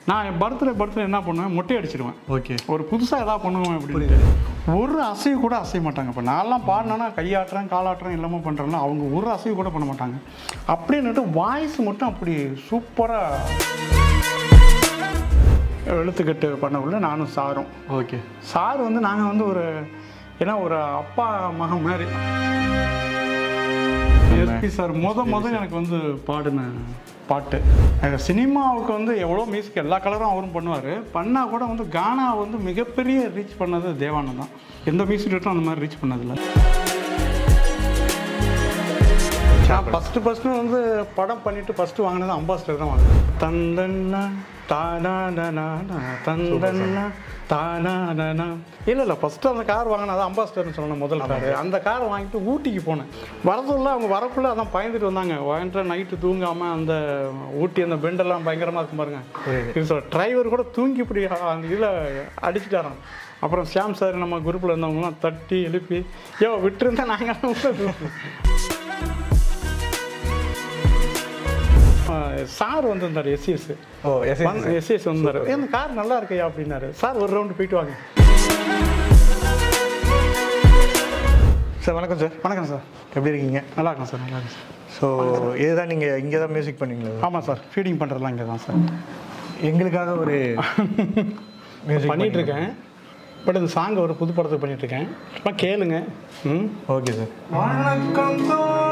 நான் என் birthday birthday என்ன பண்ணுவேன் மொட்டை அடிச்சிடுவேன் ஓகே ஒரு புதுசாக எதாவது பண்ணுவேன் அப்படின்னு ஒரு அசைவு கூட அசைய மாட்டாங்க இப்போ நான்லாம் பாடினா கையாட்டுறேன் காலாட்டுறேன் எல்லாமே பண்ணுறேன்னா அவங்க ஒரு அசைவு கூட பண்ண மாட்டாங்க அப்படின்னுட்டு வாய்ஸ் மட்டும் அப்படி சூப்பராக எழுத்துக்கட்டு பண்ணக்குள்ள நானும் சாரும் ஓகே சார் வந்து நாங்கள் வந்து ஒரு ஏன்னா ஒரு அப்பா மகன் மாதிரி எஸ்பி சார் முத முத எனக்கு வந்து பாடின பாட்டு எனக்கு சினிமாவுக்கு வந்து எவ்வளோ மியூசிக் எல்லா கலரும் அவரும் பண்ணுவார் பண்ணால் கூட வந்து கானா வந்து மிகப்பெரிய ரீச் பண்ணது தேவானந்த் தான் எந்த மியூசிக் டேரக்டரும் அந்த மாதிரி ரீச் பண்ணதில்லை நான் ஃபஸ்ட்டு ஃபஸ்ட்டு வந்து படம் பண்ணிட்டு ஃபஸ்ட்டு வாங்கினது அம்பாஸ்டர் தான் வாங்கினேன் தந்தன்னா தானா தந்தன்னா தானா இல்லை இல்லை ஃபஸ்ட்டு அந்த கார் வாங்கினது அம்பாஸ்டர்னு சொன்னேன் முதல் கார் அந்த கார் வாங்கிட்டு ஊட்டிக்கு போனேன் வரதுள்ள அவங்க வரக்குள்ள அதான் பயந்துட்டு வந்தாங்க வாங்கிட்டு நைட்டு தூங்காமல் அந்த ஊட்டி அந்த பெண்டெல்லாம் பயங்கரமாக இருக்கும் பாருங்க இது சொல்ல டிரைவர் கூட தூங்கி இப்படி அந்த இதில் அடிச்சுட்டாராம் அப்புறம் ஷியாம் சார் நம்ம குரூப்பில் இருந்தவங்களாம் தட்டி எழுப்பி யோ விட்டுருந்தா நாங்கள் சார் வந்திருந்தார் எஸ்சிஎஸ் ஓ எஸ் எஸ்சிஎஸ் வந்தார் இந்த கார் நல்லா இருக்கையா அப்படின்னாரு சார் ஒரு ரவுண்டு போயிட்டு வாங்க சார் வணக்கம் சார் வணக்கம் சார் எப்படி இருக்கீங்க நல்லா இருக்கும் சார் நல்லா இருக்கும் சார் ஸோ இதுதான் நீங்கள் இங்கே தான் மியூசிக் பண்ணீங்களா ஆமாம் சார் ஃபீடிங் பண்ணுறதுலாம் இங்கே தான் சார் எங்களுக்காக ஒரு மியூசிக் பண்ணிட்டு இருக்கேன் பட் இந்த சாங் ஒரு புது படத்துக்கு பண்ணிட்டு இருக்கேன் சும்மா கேளுங்க ம் ஓகே சார் வணக்கம்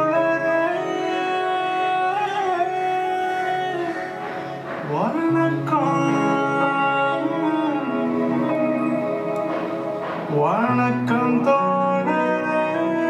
வணக்கம் வணக்கம் தோழரே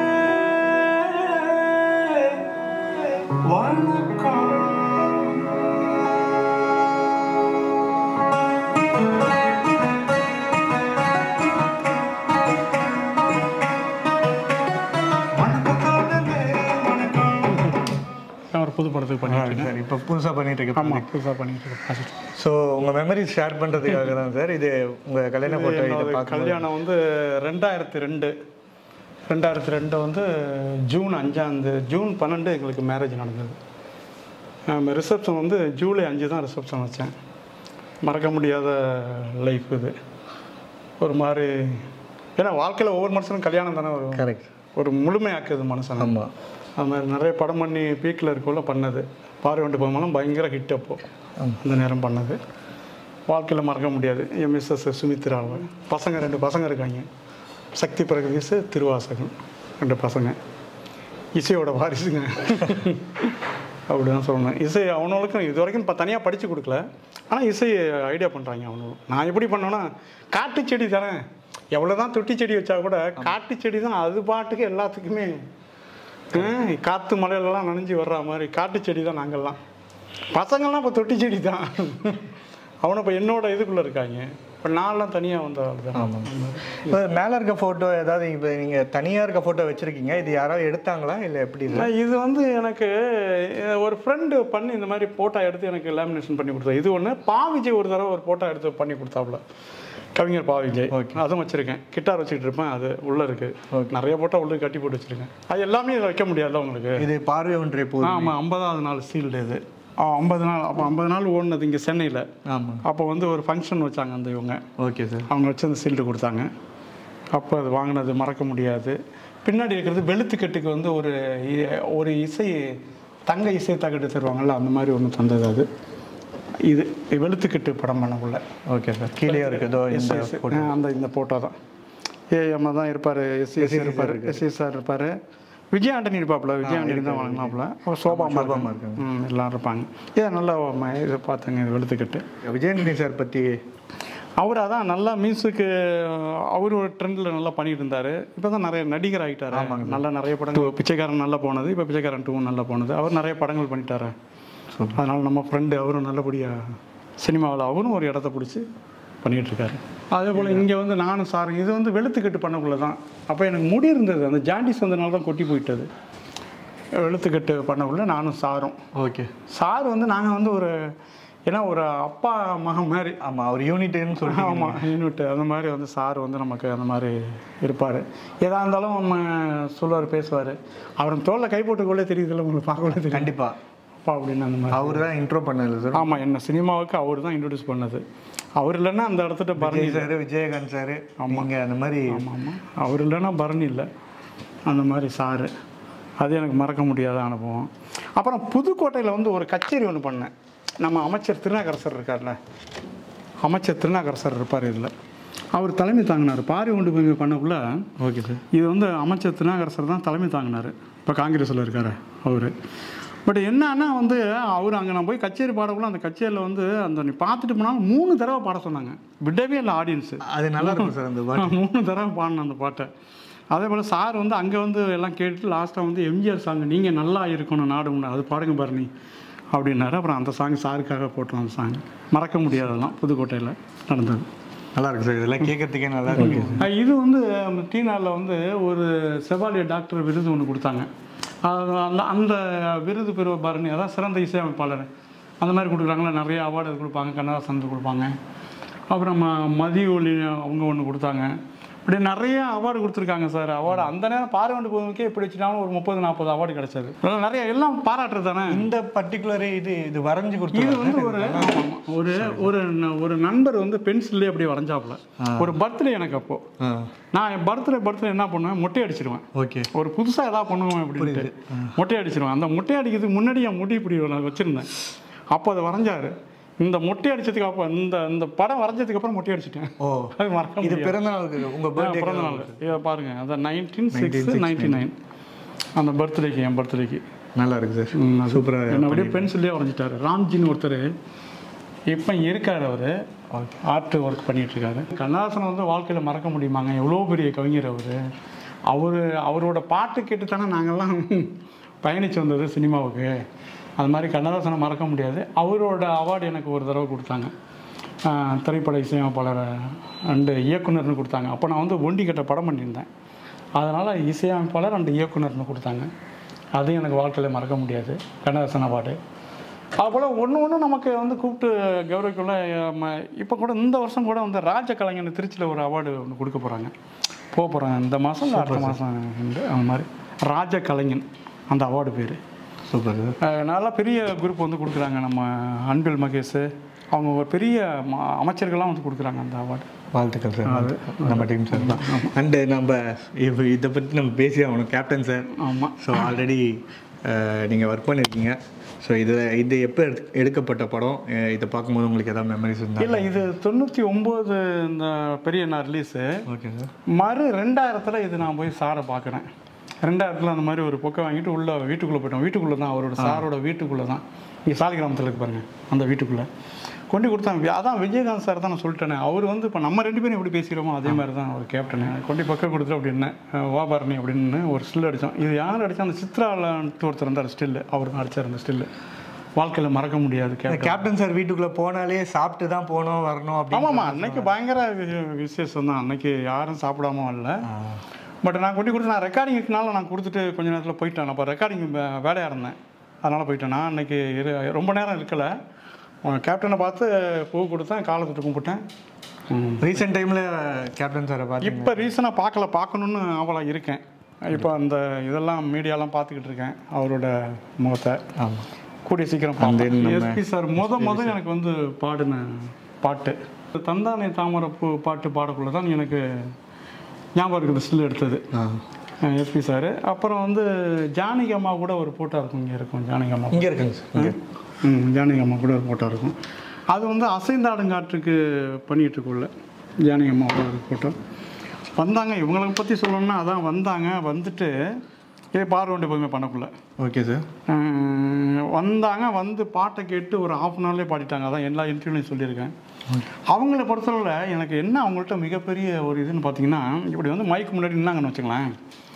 நான் ஒரு புது படத்துக்கு பண்ணிட்டு இருக்கேன் சார் இப்போ புதுசாக பண்ணிட்டு இருக்கேன் ஆமாம் புதுசாக பண்ணிட்டு இருக்கேன் ஸோ உங்கள் மெமரிஸ் ஷேர் பண்ணுறதுக்காக தான் சார் இது உங்கள் கல்யாண ஃபோட்டோ இதை என்னோட பார்க்க கல்யாணம் வந்து ரெண்டாயிரத்தி ரெண்டு ரெண்டாயிரத்தி ரெண்டு வந்து ஜூன் அஞ்சாந்து ஜூன் பன்னெண்டு எங்களுக்கு மேரேஜ் நடந்தது ரிசப்ஷன் வந்து ஜூலை அஞ்சு தான் ரிசப்ஷன் வச்சேன் மறக்க முடியாத லைஃப் இது ஒரு மாதிரி ஏன்னா வாழ்க்கையில் ஒவ்வொரு மனுஷனும் கல்யாணம் தானே ஒரு கரெக்ட் ஒரு முழுமையாக்குது மனுஷன் ஆமாம் அது மாதிரி நிறைய படம் பண்ணி பீக்கில் இருக்கக்குள்ள பண்ணது பார்வை வண்டு போகும்போது பயங்கர ஹிட் அப்போ அந்த நேரம் பண்ணது வாழ்க்கையில் மறக்க முடியாது என் மிஸ்ஸஸ் சுமித்ராவை பசங்க ரெண்டு பசங்க இருக்காங்க சக்தி பிரகதீஷ் திருவாசகன் ரெண்டு பசங்க இசையோட வாரிசுங்க அப்படி தான் சொல்லணும் இசை அவனுங்களுக்கும் இது வரைக்கும் இப்போ தனியாக படித்து கொடுக்கல ஆனால் இசை ஐடியா பண்ணுறாங்க அவனுங்களும் நான் எப்படி பண்ணேன்னா காட்டு செடி தானே எவ்வளோ தான் தொட்டி செடி வச்சா கூட காட்டு செடி தான் அது பாட்டுக்கு எல்லாத்துக்குமே ஹம், காத்து மலையிலலாம் நனைஞ்சு வர்ற மாதிரி காட்டு செடி தான் நாங்கள்லாம் பசங்கள்லாம் இப்போ தொட்டி செடி தான் அவனை இப்போ என்னோட இதுக்குள்ளே இருக்காங்க இப்போ நான்லாம் தனியாக வந்த ஆள் தான் ஆமாம் இப்போ மேலே இருக்க ஃபோட்டோ ஏதாவது இப்போ நீங்கள் தனியாக இருக்க ஃபோட்டோ வச்சுருக்கீங்க இது யாராவது எடுத்தாங்களா இல்லை எப்படி இது நான் இது வந்து எனக்கு அஹ், ஒரு ஃப்ரெண்டு பண்ணி இந்த மாதிரி ஃபோட்டோ எடுத்து எனக்கு லேமினேஷன் பண்ணி கொடுத்தா இது ஒன்று பாவிஜய் ஒரு தடவை ஒரு ஃபோட்டோ எடுத்து பண்ணி கொடுத்தாப்புல கவிஞர் பாவிஜய் அதுவும் வச்சுருக்கேன் கிட்டார் வச்சுக்கிட்டு இருப்பேன் அது உள்ளே இருக்குது நிறைய ஃபோட்டோ உள்ளே கட்டி போட்டு வச்சுருக்கேன் அது எல்லாமே இதில் வைக்க முடியாதுல்ல உங்களுக்கு இது பார்வை ஒன்றை போதும் ஆமாம் ஐம்பதாவது நாள் சீல்டு இது ஐம்பது நாள் அப்போ ஐம்பது நாள் ஓடினது இங்கே சென்னையில் ஆமாம் அப்போ வந்து ஒரு ஃபங்க்ஷன் வச்சாங்க அந்த இவங்க ஓகே சார் அவங்க வச்சு அந்த சீல்டு கொடுத்தாங்க அப்போ அது வாங்கினது மறக்க முடியாது பின்னாடி இருக்கிறது வெளுத்துக்கட்டுக்கு வந்து ஒரு இ- ஒரு இசை தங்க இசை தகட்டு தருவாங்கல்ல அந்த மாதிரி ஒன்று தந்தது அது இது வெளுத்துக்கட்டு படம் பண்ணக்குள்ள ஓகே சார் கீழே இருக்குதோ இந்த எஸ் அந்த இந்த ஃபோட்டோ தான் ஏஎம் தான் இருப்பார் எஸ்எஸ் இருப்பார் எஸ்எஸ் சார் இருப்பார் விஜய் ஆண்டனி இருப்பாப்புல விஜய் ஆண்டனி தான் வழங்கினாப்புல ஒரு சோபாமா சோபாமா இருப்பாங்க ம் எல்லாம் இருப்பாங்க இதை நல்லா ம- இதை பார்த்தேங்க இது வெளுத்துக்கட்டு விஜயநிதி சார் பற்றி அவர் அதான் நல்லா மியூசிக்கு அவர் ஒரு ட்ரெண்டில் நல்லா பண்ணிட்டு இருந்தார் இப்போ தான் நிறைய நடிகர் ஆகிட்டாரு நல்லா நிறைய படங்கள் பிச்சைக்காரன் நல்லா போனது இப்போ பிச்சைக்காரன் டூவும் நல்லா போனது அவர் நிறைய படங்கள் பண்ணிட்டாரு அதனால் நம்ம ஃப்ரெண்டு அவரும் நல்லபடியாக சினிமாவில் அவரும் ஒரு இடத்த பிடிச்சி பண்ணிகிட்டு இருக்காரு அதே போல் இங்கே வந்து நானும் சார் இது வந்து வெளுத்துக்கட்டு பண்ணக்குள்ள தான் அப்போ எனக்கு முடி இருந்தது அந்த ஜாண்டிஸ் வந்தனால தான் கொட்டி போயிட்டது வெளுத்துக்கட்டு பண்ணக்குள்ள நானும் சாரும் ஓகே சார் வந்து நாங்கள் வந்து ஒரு ஏன்னா ஒரு அப்பா மகன் மாதிரி ஆமாம் அவர் யூனிட்டுன்னு சொல்லி ஆமாம் யூனிட் அந்த மாதிரி வந்து சார் வந்து நமக்கு அந்த மாதிரி இருப்பார் எதாக இருந்தாலும் நம்ம சொல்லுவார் பேசுவார் அவர் தோளில் கை போட்டுக்கொள்ளே தெரியுதுல்ல உங்களுக்கு பார்க்கவே தெரியும் கண்டிப்பாக அப்பா அப்படின்னு அந்த மாதிரி அவர் தான் இன்ட்ரோ பண்ணல சார் ஆமாம் என்ன சினிமாவுக்கு அவர் தான் இன்ட்ரடியூஸ் பண்ணது அவர் இல்லைன்னா அந்த இடத்துல பரணி விஜய் சார் விஜயகாந்த் சார் நீங்க அந்த மாதிரி ஆமாம் ஆமாம் அவர் இல்லைன்னா பரணி இல்லை அந்த மாதிரி சாரு அது எனக்கு மறக்க முடியாத அனுபவம் அப்புறம் புதுக்கோட்டையில் வந்து ஒரு கச்சேரி ஒன்று பண்ணேன் நம்ம அமைச்சர் திருநாகரசர் இருக்கார்ல அமைச்சர் திருநாகரசர் இருப்பார் இதில் அவர் தலைமை தாங்கினார் பாரி ஒன்று போய் பண்ணக்குள்ள ஓகே சார் இது வந்து அமைச்சர் திருநாகரசர் தான் தலைமை தாங்கினார் இப்போ காங்கிரஸில் இருக்கார் அவர் பட் என்னன்னா வந்து அவர் அங்கே நான் போய் கச்சேரி பாடக்குள்ள அந்த கச்சேரியில் வந்து அந்த நீ பார்த்துட்டு போனாலும் மூணு தடவை பாட சொன்னாங்க விடவே இல்லை ஆடியன்ஸு அது நல்லா இருக்கும் சார் அந்த பாட்டு நான் மூணு தடவை பாடினேன் அந்த பாட்டை அதே போல் சார் வந்து அங்கே வந்து எல்லாம் கேட்டு லாஸ்ட்டாக வந்து எம்ஜிஆர் சாங் நீங்கள் நல்லா இருக்கணும் நாடு உண்டு அது பாடுங்க பாருனி அப்படின்னாரு அப்புறம் அந்த சாங் சாருக்காக போட்டோம் அந்த சாங் மறக்க முடியாதெல்லாம் புதுக்கோட்டையில் நடந்தது நல்லா இருக்கு சார் இதெல்லாம் கேட்கறதுக்கே நல்லா இருக்கு அஹ் இது வந்து டீனாவில் வந்து ஒரு செவாலிய டாக்டர் விருது ஒன்று கொடுத்தாங்க அது அந்த அந்த விருது பெறுவ பாருங்க அதான் சிறந்த இசையமைப்பாளர் அந்த மாதிரி கொடுக்குறாங்களா நிறைய அவார்டு கொடுப்பாங்க கண்ணதாசன் கொடுப்பாங்க அப்புறம் ம- மதிய ஒளி அவங்க ஒன்று கொடுத்தாங்க இப்படி நிறைய அவார்டு கொடுத்துருக்காங்க சார் அவார்டு அந்த நேரம் பாராட்டு போதுக்கே எப்படி வச்சுட்டாலும் ஒரு முப்பது நாற்பது அவார்டு கிடைச்சது அதெல்லாம் நிறைய எல்லாம் பாராட்டுறது தானே இந்த பர்டிகுலர் இது இது வரைஞ்சு இது கொடுத்து வந்து ஒரு ஆமா, ஒரு ஒரு ந- ஒரு நண்பர் வந்து பென்சில்லே அப்படியே வரைஞ்சாப்புல ஒரு பர்த்டே எனக்கு அப்போ நான் என் பர்த்டே பர்த்டே என்ன பண்ணுவேன் மொட்டை அடிச்சிருவேன் ஓகே ஒரு புதுசாக ஏதாவது பண்ணுவேன் அப்படின்ட்டு மொட்டை அடிச்சிருவேன் அந்த மொட்டை அடிக்கிறதுக்கு முன்னாடி என் முடி இப்படி நான் வச்சுருந்தேன் அப்போ அதை வரைஞ்சாரு இந்த மொட்டை அடிச்சதுக்கு அப்போ இந்த இந்த படம் வரைஞ்சதுக்கு அப்புறம் மொட்டை அடிச்சிட்டேன் ஓ அது மறக்க இது முடியாது பிறந்த நாளுக்கு உங்க பர்த்டே பிறந்த நாள் இதை பாருங்க அதான் நைன்டீன் சிக்ஸ் நைன்டி நைன் அந்த பர்த்டேக்கு என் பர்த்டேக்கு நல்லா இருக்கு சார் சூப்பரா என்ன அப்படியே பென்சில்லே வரைஞ்சிட்டாரு ராம்ஜின்னு ஒருத்தர் இப்போ இருக்கார் அவர் ஆர்ட் ஒர்க் பண்ணிட்டு இருக்காரு கண்ணாசனம் வந்து வாழ்க்கையில் மறக்க முடியுமாங்க எவ்வளோ பெரிய கவிஞர் அவர் அவர் அவரோட பாட்டு கேட்டு தானே நாங்கள்லாம் பயணிச்சு வந்தது சினிமாவுக்கு அது மாதிரி கண்ணதாசனை மறக்க முடியாது அவரோட அவார்டு எனக்கு ஒரு தடவை கொடுத்தாங்க ஆஹ் திரைப்பட இசையமைப்பாளர் அண்டு இயக்குனர்னு கொடுத்தாங்க அப்போ நான் வந்து ஒண்டி கட்ட படம் பண்ணியிருந்தேன் அதனால் இசையமைப்பாளர் அண்டு இயக்குனர்னு கொடுத்தாங்க அது எனக்கு வாழ்க்கையில் மறக்க முடியாது கண்ணதாசன் அவார்டு அதுபோல் ஒன்று ஒன்று நமக்கு வந்து கூப்பிட்டு கௌரவிக்குள்ள இப்போ கூட இந்த வருஷம் கூட வந்து ராஜ கலைஞன் திருச்சியில் ஒரு அவார்டு ஒன்று கொடுக்க போகிறாங்க போக போகிறாங்க இந்த மாதம் இல்லை அடுத்த மாதம் உண்டு அந்த மாதிரி ராஜ கலைஞன் அந்த அவார்டு பேர் சூப்பர் சார் நல்லா பெரிய குரூப் வந்து கொடுக்குறாங்க நம்ம அன்பில் மகேஷ் அவங்க ஒரு பெரிய ம- அமைச்சர்கள்லாம் வந்து கொடுக்குறாங்க அந்த அவார்டு வாழ்த்துக்கள் சார் நம்ம டீம் சார் தான் அண்டு நம்ம இப்போ இதை பற்றி நம்ம பேசி ஆகணும் கேப்டன் சார் ஆமாம் ஸோ ஆல்ரெடி நீங்கள் ஒர்க் பண்ணியிருக்கீங்க ஸோ இது இது எப்போ எடுக்கப்பட்ட படம் அஹ் இதை பார்க்கும்போது உங்களுக்கு ஏதாவது மெமரிஸ் இருந்தா இல்லை இது தொண்ணூற்றி ஒம்பது இந்த பெரிய நான் ரிலீஸு ஓகே சார் மறு ரெண்டாயிரத்தில் இது நான் போய் சாரை பார்க்குறேன் ரெண்டாயிரத்தில் அந்த மாதிரி ஒரு பொக்கை வாங்கிட்டு உள்ள வீட்டுக்குள்ளே போயிட்டோம் வீட்டுக்குள்ளே தான் அவரோட சாரோட வீட்டுக்குள்ளே தான் இங்கே சாலிகிராமத்தில் இருக்கு பாருங்க அந்த வீட்டுக்குள்ளே கொண்டு கொடுத்தாங்க அதான் விஜயகாந்த் சார் தான் நான் சொல்லிட்டேனே அவர் வந்து இப்போ நம்ம ரெண்டு பேரும் எப்படி பேசிக்கிறோமோ அதே மாதிரி தான் அவர் கேப்டனு கொண்டு பக்கம் கொடுத்து அப்படின்னு வா பரணி அப்படின்னு ஒரு ஸ்டில் அடித்தோம் இது யார் அடித்தா அந்த சித்ராலன்ட்டு ஒருத்தர் இருந்தார் ஸ்டில்லு அவர் தான் அடித்தார் அந்த ஸ்டில்லு வாழ்க்கையில் மறக்க முடியாது கேப்டன் கேப்டன் சார் வீட்டுக்குள்ளே போனாலே சாப்பிட்டு தான் போகணும் வரணும் அப்படி ஆமாம்மா அன்னைக்கு பயங்கர வி- விசேஷம் தான் அன்னைக்கு யாரும் சாப்பிடாம வரல பட் நான் கொண்டு கொடுத்து நான் ரெக்கார்டிங்க்குனால நான் கொடுத்துட்டு கொஞ்ச நேரத்தில் போயிட்டேன் அப்போ ரெக்கார்டிங் வேலையாக இருந்தேன் அதனால் போயிட்டேன் நான் அன்னைக்கு இரு ரொம்ப நேரம் இருக்கலை கேப்டனை பார்த்து பூ கொடுத்தேன் காலை தொட்டு கும்பிட்டேன் ம். ரீசெண்ட் டைமில் கேப்டன் சாரை பார்த்து இப்போ ரீசனாக பார்க்கல பார்க்கணுன்னு ஆவலாக இருக்கேன் இப்போ அந்த இதெல்லாம் மீடியாலாம் பார்த்துக்கிட்டு இருக்கேன் அவரோட முகத்தை ஆமாம் கூடிய சீக்கிரம் எஸ்பி சார் முத முத எனக்கு வந்து பாடின பாட்டு தந்தானே தாமரைப்பூ பாட்டு பாடக்குள்ள தான் எனக்கு ஞாபகம் இருக்குது ஸ்டில் எடுத்தது ஆ எஸ்பி சார் அப்புறம் வந்து ஜானகி அம்மா கூட ஒரு ஃபோட்டோ இருக்கும் இங்கே இருக்கும் ஜானகி அம்மா இங்கே இருக்குங்க சார் இங்கே ம் ஜானகி அம்மா கூட ஒரு ஃபோட்டோ இருக்கும் அது வந்து அசைந்தாடுங்காற்றுக்கு பண்ணிகிட்டு இருக்குள்ள ஜானகி அம்மாவோட ஒரு ஃபோட்டோ வந்தாங்க இவங்களை பற்றி சொல்லணும்னா அதான் வந்தாங்க வந்துட்டு இதே பார்வண்டி போய் பண்ணக்குள்ள ஓகே சார் அஹ் வந்தாங்க வந்து பாட்டை கேட்டு ஒரு ஆஃப் அன் ஹவர்லேயே பாடிட்டாங்க அதான் எல்லா இன்டர்வியூலையும் சொல்லியிருக்கேன் அவங்கள பொறுத்தளவில் எனக்கு என்ன அவங்கள்ட்ட மிகப்பெரிய ஒரு இதுன்னு பார்த்தீங்கன்னா இப்படி வந்து மைக்கு முன்னாடி நின்னாங்கன்னு வச்சுங்களேன்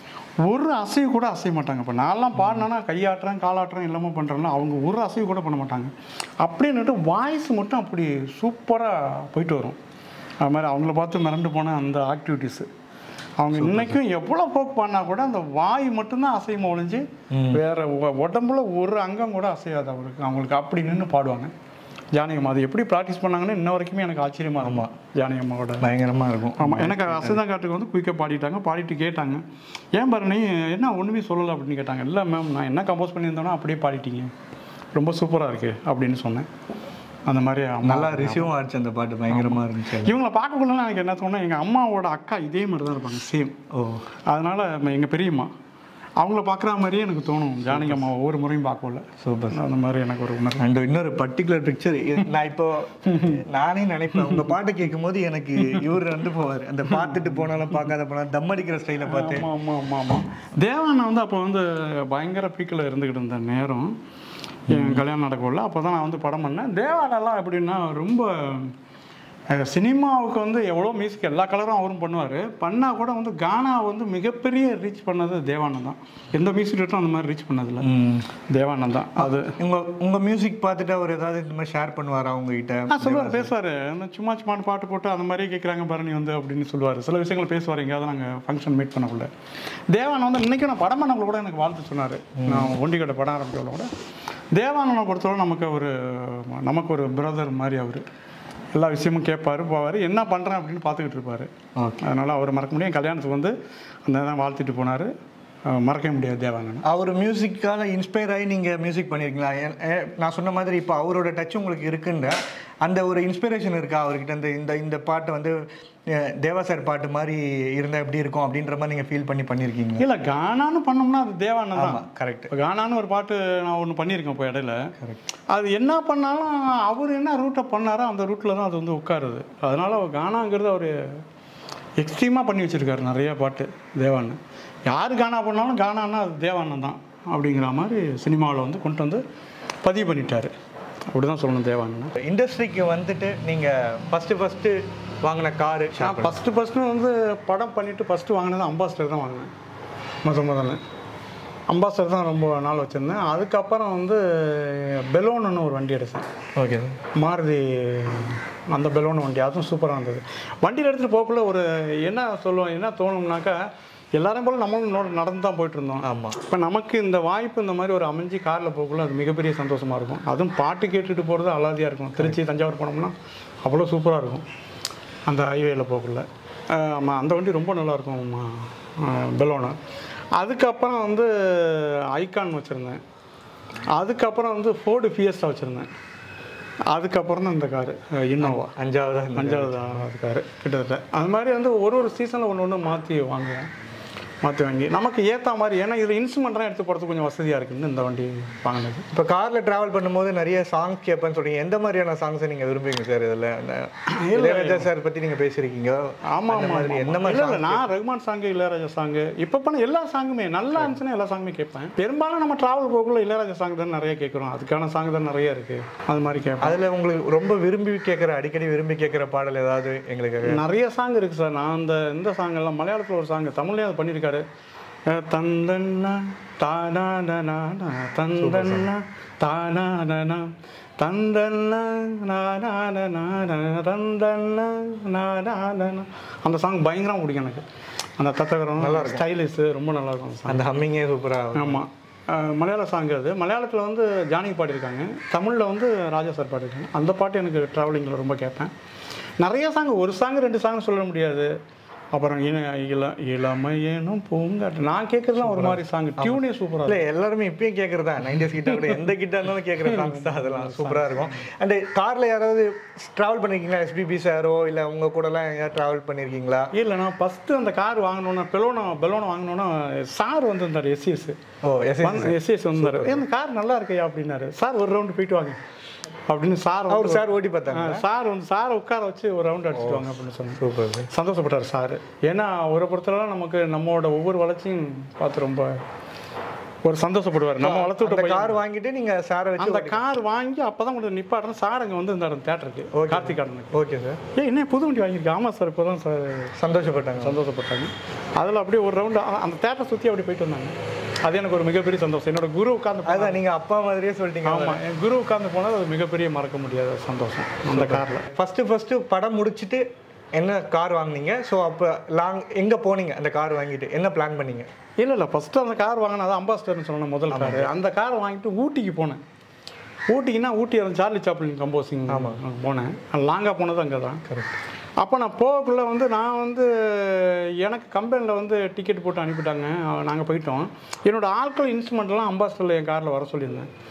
ஒரு அசைவு கூட அசைய மாட்டாங்க இப்போ நான்லாம் பாடினேன்னா கையாட்டுறேன் காலாட்டுறேன் எல்லாமே பண்ணுறேன்னா அவங்க ஒரு அசைவு கூட பண்ண மாட்டாங்க அப்படின்னுட்டு வாய்ஸ் மட்டும் அப்படி சூப்பராக போயிட்டு வரும் அது மாதிரி அவங்கள பார்த்து மிரண்டு போன அந்த ஆக்டிவிட்டீஸு அவங்க இன்னைக்கும் எவ்வளோ போக் பண்ணா கூட அந்த வாய் மட்டும்தான் அசையுமா ஒழிஞ்சு வேற உ- உடம்புல ஒரு அங்கம் கூட அசையாது அவருக்கு அவங்களுக்கு அப்படி நின்று பாடுவாங்க ஜானகம்மா அது எப்படி ப்ராக்டிஸ் பண்ணாங்கன்னு இன்ன வரைக்குமே எனக்கு ஆச்சரியமா இருக்கும் ஜானகம்மாவோட பயங்கரமாக இருக்கும் ஆமாம் எனக்கு அசைதான் காட்டுக்கு வந்து குயிக்காக பாடிட்டாங்க பாடிட்டு கேட்டாங்க ஏன் பாரு நீ என்ன ஒன்றுமே சொல்லலை அப்படின்னு கேட்டாங்க இல்லை மேம் நான் என்ன கம்போஸ் பண்ணியிருந்தேனோ அப்படியே பாடிட்டீங்க ரொம்ப சூப்பராக இருக்குது அப்படின்னு சொன்னேன் அந்த மாதிரி அம்மா நல்லா ரிசீவும் ஆச்சு அந்த பாட்டு பயங்கரமாக இருந்துச்சு இவங்களை பார்க்கக்குள்ள எனக்கு என்ன தோணும் எங்கள் அம்மாவோட அக்கா இதே மாதிரி தான் இருப்பாங்க சேம் ஓ அதனால் எங்கள் பெரியம்மா அவங்கள பார்க்குற மாதிரியே எனக்கு தோணும் ஜானகி அம்மா ஒவ்வொரு முறையும் பார்க்கல சூப்பர் அந்த மாதிரி எனக்கு ஒரு உணர்வு அண்ட் இன்னொரு பர்டிகுலர் பிக்சர் நான் இப்போ நானே நினைப்பேன் உங்க பாட்டு கேட்கும்போது எனக்கு இவர் வந்து போவார் அந்த பார்த்துட்டு போனாலும் பார்க்காத போனாலும் தம் அடிக்கிற ஸ்டைலை பார்த்து ஆமாம் ஆமாம் ஆமாம் ஆமாம் தேவானை வந்து அப்போ வந்து பயங்கர பீக்கில் இருந்துக்கிட்டு இருந்த நேரம் என் கல்யாணம் நடக்கல அப்போ தான் நான் வந்து படம் பண்ணேன் தேவானெல்லாம் எப்படின்னா ரொம்ப அஹ், சினிமாவுக்கு வந்து எவ்வளோ மியூசிக் எல்லா கலரும் அவரும் பண்ணுவார் பண்ணால் கூட வந்து கானா வந்து மிகப்பெரிய ரீச் பண்ணது தேவானந்த் தான் எந்த மியூசிக் டேரக்டரும் அந்த மாதிரி ரீச் பண்ணதில்ல தேவானந்த் தான் அது உங்க உங்க மியூசிக் பார்த்துட்டு அவர் ஏதாவது இந்த மாதிரி ஷேர் பண்ணுவாரா உங்ககிட்ட ஆ சொல்லுவார் பேசுவார் இந்த சும்மா சும்மா பாட்டு போட்டு அந்த மாதிரி கேட்குறாங்க பரணி வந்து அப்படின்னு சொல்லுவார் சில விஷயங்கள் பேசுவார் எங்கேயாவது நாங்கள் ஃபங்க்ஷன் மீட் பண்ணக்குள்ள தேவான் வந்து இன்றைக்கி நான் படம் பண்ணக்குள்ள கூட எனக்கு வாழ்த்து சொன்னார் நான் ஒண்டிக்கடை படம் ஆரம்பிக்கல கூட தேவானனை பொறுத்தவரை நமக்கு ஒரு நமக்கு ஒரு பிரதர் மாதிரி அவர் எல்லா விஷயமும் கேட்பார் போவார் என்ன பண்ணுறேன் அப்படின்னு பார்த்துக்கிட்டு இருப்பார் ஓகே அதனால் அவர் மறக்க முடியும் கல்யாணத்துக்கு வந்து அந்த தான் வாழ்த்திட்டு போனார் மறக்கவே முடியாது தேவானனை அவர் மியூசிக்கால இன்ஸ்பயர் ஆகி நீங்க மியூசிக் பண்ணியிருக்கீங்களா ஏ- ஏ- நான் சொன்ன மாதிரி இப்போ அவரோட டச் உங்களுக்கு இருக்குன்ற அந்த ஒரு இன்ஸ்பிரேஷன் இருக்கா அவர்கிட்ட இந்த இந்த இந்த பாட்டை வந்து அஹ், தேவா சார் பாட்டு மாதிரி இருந்தால் எப்படி இருக்கும் அப்படின்ற மாதிரி நீங்கள் ஃபீல் பண்ணி பண்ணியிருக்கீங்க இல்லை கானான்னு பண்ணோம்னா அது தேவானந்த் தான் ஆமாம் கரெக்ட் இப்போ கானான்னு ஒரு பாட்டு நான் ஒன்று பண்ணியிருக்கேன் இப்போ இடையில அது என்ன பண்ணாலும் அவர் என்ன ரூட்டை பண்ணாரோ அந்த ரூட்டில் தான் அது வந்து உட்காருது அதனால் அவர் கானாங்கிறது அவர் எக்ஸ்ட்ரீமாக பண்ணி வச்சுருக்காரு நிறைய பாட்டு தேவான்னு யார் கானா பண்ணாலும் கானான்னா அது தேவானந்த் தான் அப்படிங்கிற மாதிரி சினிமாவில் வந்து கொண்டு வந்து பதிவு பண்ணிட்டாரு அப்படி தான் சொல்லணும் தேவானந்த் இண்டஸ்ட்ரிக்கு வந்துட்டு நீங்கள் ஃபஸ்ட்டு ஃபஸ்ட்டு வாங்கின காரு நான் ஃபஸ்ட்டு ஃபஸ்ட்டு வந்து படம் பண்ணிவிட்டு ஃபஸ்ட்டு வாங்கினது அம்பாஸ்டர் தான் வாங்கினேன் முத முதல்ல அம்பாஸ்டர் தான் ரொம்ப நாள் வச்சுருந்தேன் அதுக்கப்புறம் வந்து பெலோன்னு ஒரு வண்டி எடுத்தேன் ஓகே மாருதி அந்த பெலோன் வண்டி அதுவும் சூப்பராக இருந்தது வண்டியில் எடுத்துகிட்டு போகக்குள்ள ஒரு என்ன சொல்லுவோம் என்ன தோணும்னாக்கா எல்லாரும் போல நம்மளும் நோ- நடந்து தான் போயிட்டு இருந்தோம் ஆமாம் இப்போ நமக்கு இந்த வாய்ப்பு இந்த மாதிரி ஒரு அமைஞ்சு காரில் போகக்குள்ள அது மிகப்பெரிய சந்தோஷமாக இருக்கும் அதுவும் பாட்டு கேட்டுட்டு போகிறது அலாதியாக இருக்கும் திருச்சி தஞ்சாவூர் போனோம்னா அவ்வளோ சூப்பராக இருக்கும் அந்த ஹைவேயில் போகக்குள்ள ஆமாம் அந்த வண்டி ரொம்ப நல்லாயிருக்கும் பெலோனு அதுக்கப்புறம் வந்து ஐகான் வச்சுருந்தேன் அதுக்கப்புறம் வந்து ஃபோர்டு ஃபியஸ்டா வச்சுருந்தேன் அதுக்கப்புறம் தான் இந்த காரு இன்னோவா அஞ்சாவது அஞ்சாவது ஆறாவது காரு கிட்டத்தட்ட அது மாதிரி வந்து ஒரு ஒரு சீசனில் ஒன்று ஒன்று மாற்றி வாங்குவேன் மாற்றி வாங்கி நமக்கு ஏற்ற மாதிரி ஏன்னா இதில் இன்ஸ்ட்ருமெண்ட்லாம் எடுத்து போகிறதுக்கு கொஞ்சம் வசதியாக இருக்குன்னு இந்த வண்டி வாங்கினது இப்போ காரில் ட்ராவல் பண்ணும்போது நிறைய சாங்ஸ் கேட்பேன்னு சொல்றீங்க எந்த மாதிரியான சாங்ஸை நீங்கள் விரும்புவீங்க சார் இதில் இளையராஜா சார் பற்றி நீங்கள் பேசியிருக்கீங்க ஆமாம் அந்த ஆமாம் மாதிரி ஆமாம். எந்த மாதிரி இல்லை இல்லை நான் ரகுமான் சாங்கு இளையராஜா சாங்கு இப்போ பண்ண எல்லா சாங்குமே நல்லா இருந்துச்சுன்னா எல்லா சாங்குமே கேட்பேன் பெரும்பாலும் நம்ம ட்ராவல் போகக்குள்ள இளையராஜா சாங் தான் நிறைய கேட்குறோம் அதுக்கான சாங் தான் நிறைய இருக்குது அது மாதிரி கேட்பேன் அதில் உங்களுக்கு ரொம்ப விரும்பி கேட்குற அடிக்கடி விரும்பி கேட்குற பாடல் ஏதாவது எங்களுக்கு நிறைய சாங் இருக்கு சார் நான் அந்த இந்த சாங் எல்லாம் மலையாளத்தில் ஒரு சாங் தமிழ்லேயும் அது பண்ணியிருக்காரு அஹ் தந்தன்னா தானானா தந்தன்னா தானானா தந்தன்னா நானானா தந்தன்னா நானானா அந்த சாங் பயங்கரமாக பிடிக்கும் எனக்கு அந்த தத்தகரம் நல்லா ஸ்டைலிஷு ரொம்ப நல்லா இருக்கும் அந்த song. அந்த ஹம்மிங்கே சூப்பராக ஆமாம் மலையாள சாங் அது மலையாளத்தில் வந்து ஜானகி பாடியிருக்காங்க தமிழில் வந்து ராஜா சார் பாடியிருக்காங்க அந்த பாட்டு எனக்கு ட்ராவலிங்கில் ரொம்ப கேட்பேன் நிறைய சாங் ஒரு சாங் ரெண்டு சாங் சொல்ல முடியாது அப்புறம் இன இள இளமையேனும் பூங்காட்டு நான் கேட்குறதுலாம் ஒரு மாதிரி சாங் டியூனே சூப்பராக இல்லை எல்லாருமே இப்பயும் கேட்குறது தான் நைன்டிஸ் கிட்ட கூட எந்த கிட்ட இருந்தாலும் கேட்குற சாங்ஸ் தான் அதெல்லாம் சூப்பராக இருக்கும் அண்ட் காரில் யாராவது ட்ராவல் பண்ணியிருக்கீங்களா எஸ்பிபி சாரோ இல்லை உங்கள் கூடலாம் எங்கேயாவது ட்ராவல் பண்ணியிருக்கீங்களா இல்லை நான் ஃபஸ்ட்டு அந்த கார் வாங்கினோன்னா பெலோனா பெலோனா வாங்கினோன்னா சார் வந்திருந்தார் எஸ்சிஎஸ் ஓ எஸ் எஸ்சிஎஸ் வந்தார் ஏன் கார் நல்லா இருக்கையா அப்படின்னாரு சார் ஒரு ரவுண்டு போயிட்டு வாங்க அப்படின்னு சார் அவர் சார் ஓட்டி பார்த்தாங்க சார் வந்து சார் உட்கார வச்சு ஒரு ரவுண்ட் அடிச்சுட்டு வாங்க அப்படின்னு சொன்னாங்க சூப்பர் சந்தோஷப்பட்டார் சார் ஏன்னா அவரை பொறுத்தவரை நமக்கு நம்மளோட ஒவ்வொரு வளர்ச்சியும் பார்த்து ரொம்ப ஒரு சந்தோஷப்படுவார் நம்ம வளர்த்து விட்ட அந்த பையன். கார் வாங்கிட்டு நீங்கள் சாரை வச்சு அந்த கார் வாங்கி அப்பதான் கொஞ்சம் நிப்பாடுறேன் சார் அங்கே வந்து இந்த தேட்டருக்கு கார்த்திக் கார்டனுக்கு ஓகே சார் ஏன் என்ன புது வண்டி வாங்கியிருக்கேன் ஆமாம் சார் இப்போ தான் சார் சந்தோஷப்பட்டாங்க சந்தோஷப்பட்டாங்க அதில் அப்படியே ஒரு ரவுண்டு அந்த தேட்டரை சுற்றி அப்படி போயிட்டு வந்தாங்க அது எனக்கு ஒரு மிகப்பெரிய சந்தோஷம் என்னோட குரு உட்காந்து அதான் நீங்கள் அப்பா மாதிரியே சொல்லிட்டீங்க ஆமாம் என் குரு உட்காந்து போனது அது மிகப்பெரிய மறக்க முடியாத சந்தோஷம் அந்த காரில் ஃபஸ்ட்டு ஃபஸ்ட்டு படம் முடிச்சுட்டு என்ன கார் வாங்குனீங்க ஸோ அப்போ லாங் எங்கே போனீங்க அந்த கார் வாங்கிட்டு என்ன பிளான் பண்ணீங்க இல்லை இல்லை ஃபஸ்ட்டு அந்த கார் வாங்கினா அது அம்பாஸ்டர்னு சொன்னேன் முதல் கார் அந்த காரை வாங்கிட்டு ஊட்டிக்கு போனேன் ஊட்டிக்குன்னா ஊட்டி அந்த சார்லி சாப்ளின் கம்போசிங் போனேன் லாங்காக போனது அங்கே தான் கரெக்ட் அப்போ நான் போகக்குள்ள வந்து நான் வந்து எனக்கு கம்பெனியில் வந்து டிக்கெட் போட்டு அனுப்பிட்டாங்க நாங்கள் போயிட்டோம் என்னோட ஆட்கள் இன்ஸ்ட்ருமெண்ட்லாம் அம்பாஸ்டரில் என் காரில் வர சொல்லியிருந்தேன்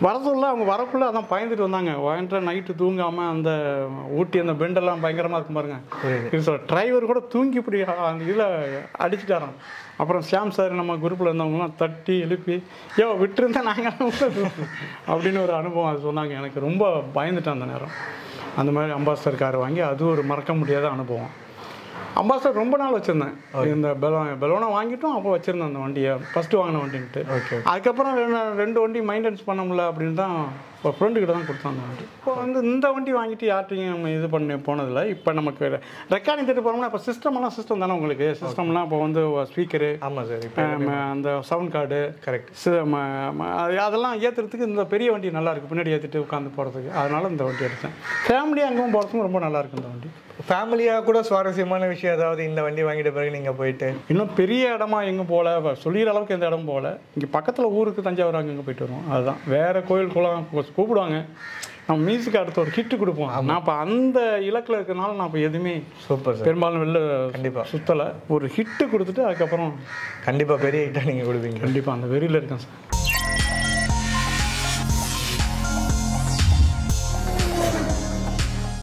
வர சொல்ல அவங்க வரக்குள்ள அதான் பயந்துட்டு வந்தாங்க வாங்கிட்டு நைட்டு தூங்காமல் அந்த ஊட்டி அந்த பெண்டெல்லாம் பயங்கரமாக இருக்கும் பாருங்க இது சொல்ல டிரைவர் கூட தூங்கி இப்படி அந்த இதில் அடிச்சுட்டாராம் அப்புறம் ஷியாம் சார் நம்ம குரூப்பில் இருந்தவங்கலாம் தட்டி எழுப்பி யோ விட்டுருந்தா நாங்கள் அப்படின்னு ஒரு அனுபவம் அது சொன்னாங்க எனக்கு ரொம்ப பயந்துட்டேன் அந்த நேரம் அந்த மாதிரி அம்பாஸ்டர் கார் வாங்கி அது ஒரு மறக்க முடியாத அனுபவம் அம்பாஸ்டர் ரொம்ப நாள் வச்சுருந்தேன் இந்த பெலோ பெலோனை வாங்கிட்டோம் அப்போ வச்சுருந்தேன் அந்த வண்டியை ஃபஸ்ட்டு வாங்கின வண்டின்ட்டு ஓகே அதுக்கப்புறம் ரெண்டு ரெண்டு வண்டி மெயின்டெனன்ஸ் பண்ண முடியல அப்படின்னு தான் ஒரு ஃப்ரெண்டு கிட்ட தான் கொடுத்தோம் அந்த வண்டி இப்போ வந்து இந்த வண்டி வாங்கிட்டு யார்ட்டையும் நம்ம இது பண்ணி போனதில்லை இப்போ நமக்கு ரெக்கார்டிங் திட்டு போகிறோம்னா இப்போ சிஸ்டம்லாம் சிஸ்டம் தானே உங்களுக்கு சிஸ்டம்லாம் இப்போ வந்து ஸ்பீக்கரு ஆமாம் சார் இப்போ அந்த சவுண்ட் கார்டு கரெக்ட் அதெல்லாம் ஏற்றுறதுக்கு இந்த பெரிய வண்டி நல்லா இருக்கு பின்னாடி ஏற்றிட்டு உட்காந்து போகிறதுக்கு அதனால இந்த வண்டி எடுத்தேன் ஃபேமிலி அங்கேயும் போகிறதுக்கும் ரொம்ப நல்லா இருக்கு இந்த வண்டி ஃபேமிலியாக கூட சுவாரஸ்யமான விஷயம் ஏதாவது இந்த வண்டி வாங்கிட்ட பிறகு நீங்கள் போயிட்டு இன்னும் பெரிய இடமா எங்கே போகல வ- சொல்லிக்கிற அளவுக்கு எந்த இடம் போகல இங்கே பக்கத்தில் ஊருக்கு தஞ்சாவூர் அங்கங்கே போயிட்டு வருவோம் அதுதான் வேறு கோயில் குளம் கு- கூப்பிடுவாங்க நம்ம மியூசிக் அடுத்த ஒரு ஹிட்டு கொடுப்போம் நான் இப்போ அந்த இலக்கில் இருக்கிறனால நான் இப்போ எதுவுமே சூப்பர் சார் பெரும்பாலும் வெளில கண்டிப்பா. சுற்றலை ஒரு ஹிட்டு கொடுத்துட்டு அதுக்கப்புறம் கண்டிப்பாக பெரிய ஹிட்டாக நீங்கள் கொடுப்பீங்க கண்டிப்பாக அந்த வெறியில் இருக்கேன் சார்